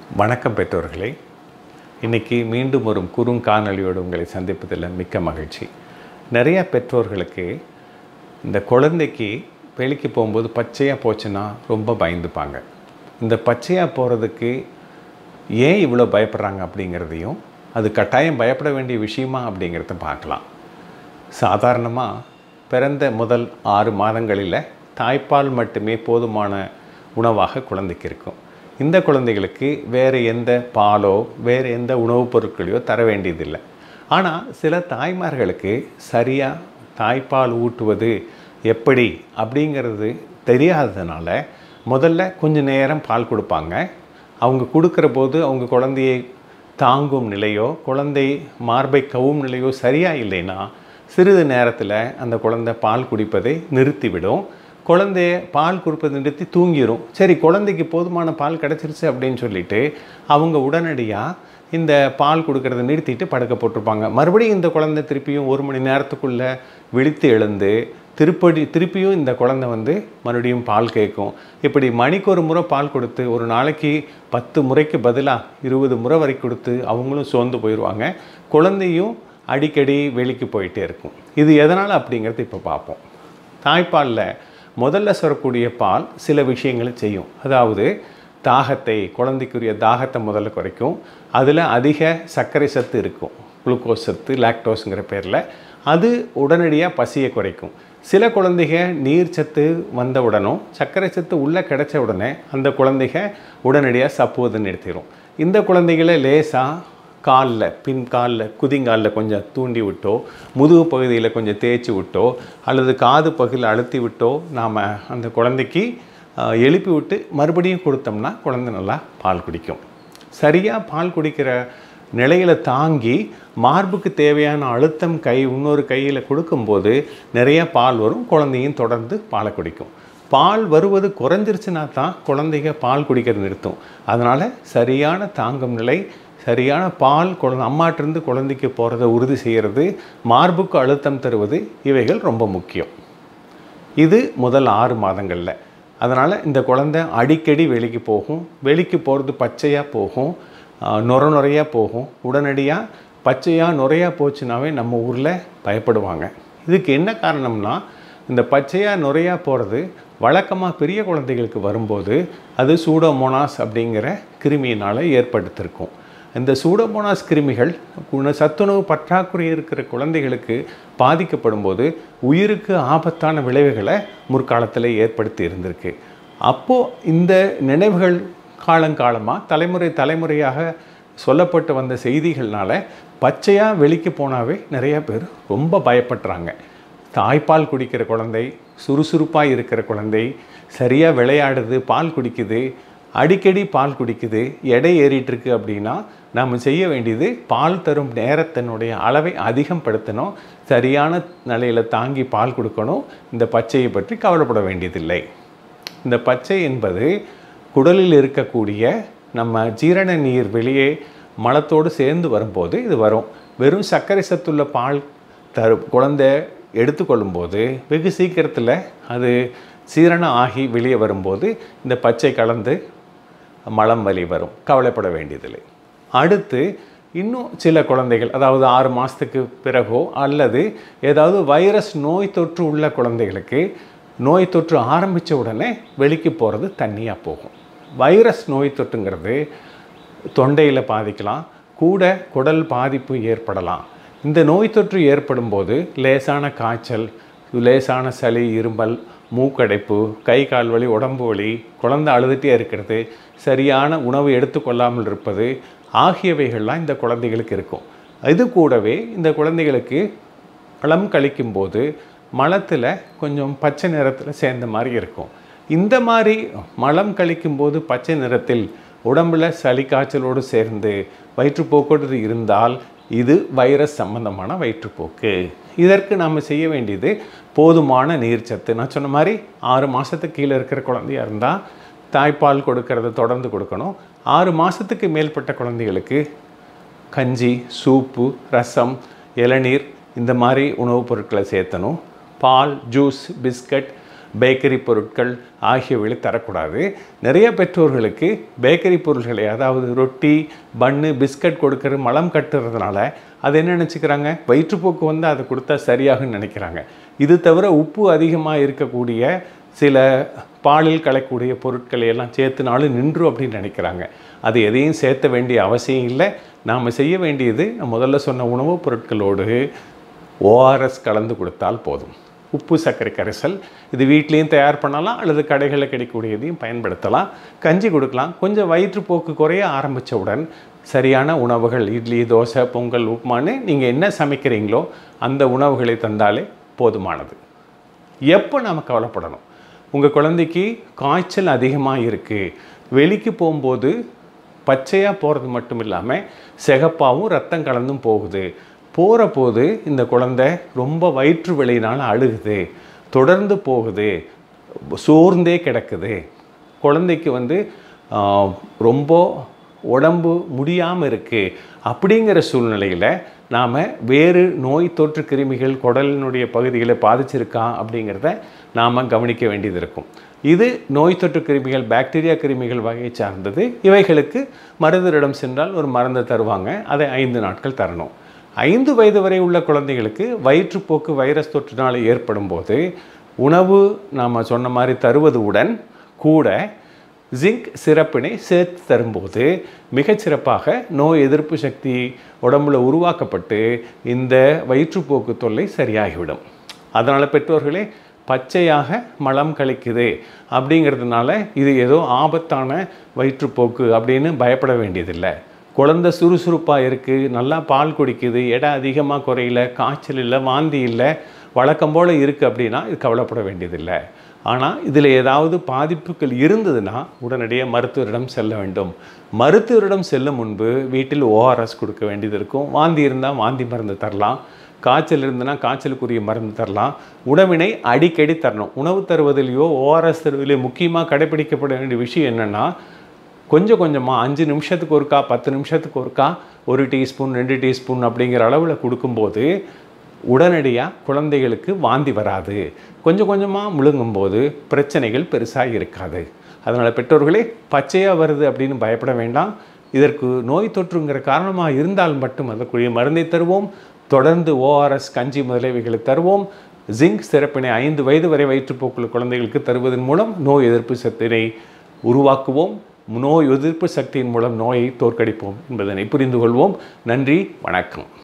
வணக்கம் பெற்றோர்களே இன்னைக்கு மீண்டும் ஒரு குறுங்காணொலியோடு உங்களை சந்திப்பதில் மிக்க மகிழ்ச்சி நிறைய பெற்றோர்களுக்கு இந்த குழந்தைக்கு வெளிக்கு போகும்போது பச்சையாக போச்சுன்னா ரொம்ப பயந்துப்பாங்க இந்த பச்சையாக போகிறதுக்கு ஏன் இவ்வளோ பயப்படுறாங்க அப்படிங்கிறதையும் அது கட்டாயம் பயப்பட வேண்டிய விஷயமா அப்படிங்கிறத பார்க்கலாம் சாதாரணமாக பிறந்த முதல் ஆறு மாதங்களில் தாய்ப்பால் மட்டுமே போதுமான உணவாக குழந்தைக்கு இருக்கும் இந்த குழந்தைகளுக்கு வேறு எந்த பாலோ வேறு எந்த உணவுப் பொருட்களையோ தர வேண்டியதில்லை ஆனால் சில தாய்மார்களுக்கு சரியாக தாய்ப்பால் ஊட்டுவது எப்படி அப்படிங்கிறது தெரியாததுனால முதல்ல கொஞ்சம் நேரம் பால் கொடுப்பாங்க அவங்க கொடுக்குற போது அவங்க குழந்தையை தாங்கும் நிலையோ குழந்தை மார்பை கவும் நிலையோ சரியாக இல்லைன்னா சிறிது நேரத்தில் அந்த குழந்தை பால் குடிப்பதை நிறுத்திவிடும் குழந்தைய பால் கொடுப்பதை நிறுத்தி தூங்கிடும் சரி குழந்தைக்கு போதுமான பால் கிடச்சிருச்சு அப்படின்னு சொல்லிட்டு அவங்க உடனடியாக இந்த பால் கொடுக்கறத நிறுத்திட்டு படுக்க போட்டிருப்பாங்க மறுபடியும் இந்த குழந்தை திருப்பியும் ஒரு மணி நேரத்துக்குள்ளே விழித்து எழுந்து திருப்படி திருப்பியும் இந்த குழந்தை வந்து மறுபடியும் பால் கேட்கும் இப்படி மணிக்கு ஒரு முறை பால் கொடுத்து ஒரு நாளைக்கு பத்து முறைக்கு பதிலாக இருபது முறை வரை கொடுத்து அவங்களும் சோர்ந்து போயிடுவாங்க குழந்தையும் அடிக்கடி வெளிக்கு போயிட்டே இருக்கும் இது எதனால் அப்படிங்கிறது இப்போ பார்ப்போம் தாய்ப்பாலில் முதல்ல சுரக்கூடிய பால் சில விஷயங்களை செய்யும் அதாவது தாகத்தை குழந்தைக்குரிய தாகத்தை முதல்ல குறைக்கும் அதில் அதிக சர்க்கரை சத்து இருக்கும் குளுக்கோஸ் சத்து லாக்டோஸுங்கிற பேரில் அது உடனடியாக பசியை குறைக்கும் சில குழந்தைங்க நீர் சத்து வந்த உடனும் சர்க்கரை சத்து உள்ளே கிடைச்ச உடனே அந்த குழந்தைங்க உடனடியாக சப்புவதை நிறுத்திடும் இந்த குழந்தைகளை லேசாக காலில் பின் காலில் குதிங்காலில் கொஞ்சம் தூண்டி விட்டோ முதுகு பகுதியில் கொஞ்சம் தேய்ச்சி விட்டோ அல்லது காது பகுதியில் அழுத்தி விட்டோ நாம் அந்த குழந்தைக்கு ஆஹ், எழுப்பி விட்டு மறுபடியும் கொடுத்தோம்னா குழந்தை நல்லா பால் குடிக்கும் சரியாக பால் குடிக்கிற நிலையில் தாங்கி மார்புக்கு தேவையான அழுத்தம் கை இன்னொரு கையில் கொடுக்கும்போது நிறைய பால் வரும் குழந்தையும் தொடர்ந்து பாலை குடிக்கும் பால் வருவது குறைஞ்சிருச்சுன்னா தான் குழந்தைங்க பால் குடிக்கிறது நிறுத்தும் அதனால் சரியான தாங்கும் நிலை சரியான பால் குழந்தை அம்மாட்டிருந்து குழந்தைக்கு போகிறத உறுதி செய்கிறது மார்புக்கு அழுத்தம் தருவது இவைகள் ரொம்ப முக்கியம் இது முதல் ஆறு மாதங்களில் அதனால் இந்த குழந்தை அடிக்கடி வெளிக்கு போகும் வெளிக்கு போகிறது பச்சையாக போகும் ஆஹ், நுர நுறையாக போகும் உடனடியாக பச்சையாக நுறையாக போச்சுனாவே நம்ம ஊரில் பயப்படுவாங்க இதுக்கு என்ன காரணம்னா இந்த பச்சையாக நுறையாக போகிறது வழக்கமாக பெரிய குழந்தைகளுக்கு வரும்போது அது சூடோமோனாஸ் அப்படிங்கிற கிருமியினால் ஏற்படுத்திருக்கும் இந்த சூடோமோனாஸ் கிருமிகள் குண சத்துணவு பற்றாக்குறை இருக்கிற குழந்தைகளுக்கு பாதிக்கப்படும் போது உயிருக்கு ஆபத்தான விளைவுகளை முற்காலத்தில் ஏற்படுத்தி இருந்திருக்கு அப்போது இந்த நினைவுகள் காலங்காலமாக தலைமுறை தலைமுறையாக சொல்லப்பட்டு வந்த செய்திகள்னால பச்சையாக வெளிக்கு போனாவே நிறைய பேர் ரொம்ப பயப்படுறாங்க தாய்ப்பால் குடிக்கிற குழந்தை சுறுசுறுப்பாக இருக்கிற குழந்தை சரியாக விளையாடுது பால் குடிக்குது அடிக்கடி பால் குடிக்குது எடை ஏறிட்டு இருக்கு அப்படின்னா நாம் செய்ய வேண்டியது பால் தரும் நேரத்தினுடைய அளவை அதிகம் படுத்தணும் சரியான நிலையில் தாங்கி பால் கொடுக்கணும் இந்த பச்சையை பற்றி கவலைப்பட வேண்டியதில்லை இந்த பச்சை என்பது குடலில் இருக்கக்கூடிய நம்ம ஜீரண நீர் வெளியே மலத்தோடு சேர்ந்து வரும்போது இது வரும் வெறும் சர்க்கரை சத்துள்ள பால் தரு குழந்தை எடுத்துக்கொள்ளும்போது வெகு சீக்கிரத்தில் அது சீரணம் ஆகி வெளியே வரும்போது இந்த பச்சை கலந்து மலம் வலி வரும் கவலைப்பட வேண்டியதில்லை அடுத்து இன்னும் சில குழந்தைகள் அதாவது ஆறு மாதத்துக்கு பிறகோ அல்லது ஏதாவது வைரஸ் நோய் தொற்று உள்ள குழந்தைகளுக்கு நோய் தொற்று ஆரம்பித்த உடனே வெளிக்கு போகிறது தண்ணியாக போகும் வைரஸ் நோய் தொற்றுங்கிறது தொண்டையில் பாதிக்கலாம் கூட குடல் பாதிப்பு ஏற்படலாம் இந்த நோய் தொற்று ஏற்படும் போது லேசான காய்ச்சல் லேசான சளி இருமல் மூக்கடைப்பு கை கால் வலி உடம்பு வலி குழந்தை அழுதுகிட்டே இருக்கிறது சரியான உணவு எடுத்துக்கொள்ளாமல் இருப்பது ஆகியவைகள்லாம் இந்த குழந்தைகளுக்கு இருக்கும் இது கூடவே இந்த குழந்தைகளுக்கு மலம் கழிக்கும்போது மலத்தில் கொஞ்சம் பச்சை நிறத்தில் சேர்ந்த மாதிரி இருக்கும் இந்த மாதிரி மலம் கழிக்கும்போது பச்சை நிறத்தில் உடம்புல சளி காய்ச்சலோடு சேர்ந்து வயிற்றுப்போக்குறது இருந்தால் இது வைரஸ் சம்பந்தமான வயிற்றுப்போக்கு இதற்கு நாம் செய்ய வேண்டியது போதுமான நீர்ச்சத்து நான் சொன்ன மாதிரி ஆறு மாதத்துக்கு கீழே இருக்கிற குழந்தையா இருந்தால் தாய்ப்பால் கொடுக்கறத தொடர்ந்து கொடுக்கணும் ஆறு மாதத்துக்கு மேற்பட்ட குழந்தைகளுக்கு கஞ்சி சூப்பு ரசம் இளநீர் இந்த மாதிரி உணவுப் பொருட்களை சேர்த்தணும் பால் ஜூஸ் பிஸ்கட் பேக்கரி பொருட்கள் ஆகியவைகளை தரக்கூடாது நிறைய பெற்றோர்களுக்கு பேக்கரி பொருட்களை அதாவது ரொட்டி பன்னு பிஸ்கட் கொடுக்கறது மலம் கட்டுறதுனால அது என்ன நினச்சிக்கிறாங்க வயிற்றுப்போக்கு வந்து அதை கொடுத்தா சரியாகும்னு நினைக்கிறாங்க இது தவிர உப்பு அதிகமாக இருக்கக்கூடிய சில பாலில் கலக்கக்கூடிய பொருட்களை எல்லாம் சேர்த்துனாலும் நின்று அப்படின்னு நினைக்கிறாங்க அது எதையும் சேர்த்த வேண்டிய அவசியம் இல்லை நாம் செய்ய வேண்டியது நான் முதல்ல சொன்ன உணவுப் பொருட்களோடு ஓஆர்எஸ் கலந்து கொடுத்தால் போதும் உப்பு சர்க்கரை கரைசல் இது வீட்லேயும் தயார் பண்ணலாம் அல்லது கடைகளில் கிடைக்கக்கூடியதையும் பயன்படுத்தலாம் கஞ்சி கொடுக்கலாம் கொஞ்சம் வயிற்றுப்போக்கு குறைய ஆரம்பித்தவுடன் சரியான உணவுகள் இட்லி தோசை பொங்கல் உப்புமான்னு நீங்கள் என்ன சமைக்கிறீங்களோ அந்த உணவுகளை தந்தாலே போதுமானது எப்போ நம்ம கவலைப்படணும் உங்கள் குழந்தைக்கு காய்ச்சல் அதிகமாக இருக்குது வெளிக்கு போகும்போது பச்சையாக போகிறது மட்டும் இல்லாமல் சிகப்பாகவும் ரத்தம் கலந்தும் போகுது போகிற போது இந்த குழந்தை ரொம்ப வயிற்று வலியினால் அழுகுது தொடர்ந்து போகுது சோர்ந்தே கிடக்குது குழந்தைக்கு வந்து ஆஹ், ரொம்ப உடம்பு முடியாமல் இருக்குது அப்படிங்கிற சூழ்நிலையில் நாம் வேறு நோய் தொற்று கிருமிகள் குடலினுடைய பகுதிகளை பாதிச்சிருக்கா அப்படிங்கிறத நாம் கவனிக்க வேண்டியது இருக்கும் இது நோய் தொற்று கிருமிகள் பாக்டீரியா கிருமிகள் வகையை சார்ந்தது இவைகளுக்கு மருந்தரிடம் சென்றால் ஒரு மருந்து தருவாங்க அதை ஐந்து நாட்கள் தரணும் ஐந்து வயது வரை உள்ள குழந்தைகளுக்கு வயிற்றுப்போக்கு வைரஸ் தொற்றினால் ஏற்படும் போது உணவு நாம் சொன்ன மாதிரி தருவதுடன் கூட ஜிங்க் சிறப்பினை சேர்த்து தரும்போது மிகச்சிறப்பாக நோய் எதிர்ப்பு சக்தி உடம்புல உருவாக்கப்பட்டு இந்த வயிற்றுப்போக்கு தொல்லை சரியாகிவிடும் அதனால் பெற்றோர்களே பச்சையாக மலம் கழிக்குது அப்படிங்கிறதுனால இது ஏதோ ஆபத்தான வயிற்றுப்போக்கு அப்படின்னு பயப்பட வேண்டியதில்லை குழந்தை சுறுசுறுப்பாக இருக்குது நல்லா பால் குடிக்குது எடை அதிகமாக குறையல காய்ச்சல் இல்லை வாந்தி இல்லை வழக்கம் போல் இருக்குது அப்படின்னா இது கவலைப்பட வேண்டியதில்லை ஆனால் இதில் ஏதாவது பாதிப்புகள் இருந்ததுன்னா உடனடியாக மருத்துவரிடம் செல்ல வேண்டும் மருத்துவரிடம் செல்லும் முன்பு வீட்டில் ஓஆர்எஸ் கொடுக்க வேண்டியது இருக்கும் வாந்தி இருந்தால் வாந்தி மருந்து தரலாம் காய்ச்சல் இருந்ததுன்னா காய்ச்சலுக்குரிய மருந்து தரலாம் உணவினை அடிக்கடி தரணும் உணவு தருவதிலேயோ ஓஆர்எஸ் தருவதிலேயோ முக்கியமாக கடைபிடிக்கப்பட வேண்டிய விஷயம் என்னென்னா கொஞ்சம் கொஞ்சமாக அஞ்சு நிமிஷத்துக்கு ஒருக்கா பத்து நிமிஷத்துக்கு ஒருக்கா ஒரு டீஸ்பூன் ரெண்டு டீஸ்பூன் அப்படிங்கிற அளவில் கொடுக்கும்போது உடனடியாக குழந்தைகளுக்கு வாந்தி வராது கொஞ்சம் கொஞ்சமாக முழுங்கும்போது பிரச்சனைகள் பெருசாக இருக்காது அதனால் பெற்றோர்களே பச்சையாக வருது அப்படின்னு பயப்பட வேண்டாம் இதற்கு நோய் தொற்றுங்கிற காரணமாக இருந்தால் மட்டும் அதற்குரிய மருந்தை தருவோம் தொடர்ந்து ஓஆர்எஸ் கஞ்சி முதலியவைகளை தருவோம் ஜிங்க் சிறப்பினை ஐந்து வயது வரை வயிற்றுப்போக்குள்ள குழந்தைகளுக்கு தருவதன் மூலம் நோய் எதிர்ப்பு சக்தினை உருவாக்குவோம் நோய் எதிர்ப்பு சக்தியின் மூலம் நோயை தோற்கடிப்போம் என்பதனை புரிந்து கொள்வோம் நன்றி வணக்கம்